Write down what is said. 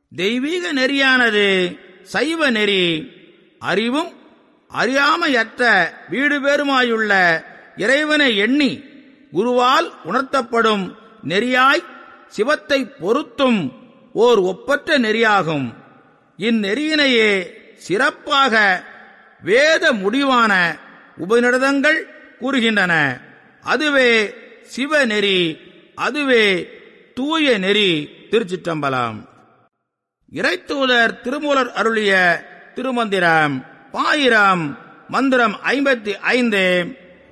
தெய்வீக நெறியானது சைவ நெறி அறிவும் அறியாமையற்ற வீடு பேருமாயுள்ள இறைவனை எண்ணி குருவால் உணர்த்தப்படும் நெறியாய் சிவத்தை பொருத்தும் ஓர் ஒப்பற்ற நெறியாகும் இந்நெறியினையே சிறப்பாக வேத முடிவான உபநிடதங்கள் கூறுகின்றன அதுவே சிவநெறி அதுவே தூய நெறி திருச்சிற்றம்பலம் இறைத்தூதர் திருமூலர் அருளிய திருமந்திரம் பாயிரம் மந்திரம் ஐம்பத்தி ஐந்து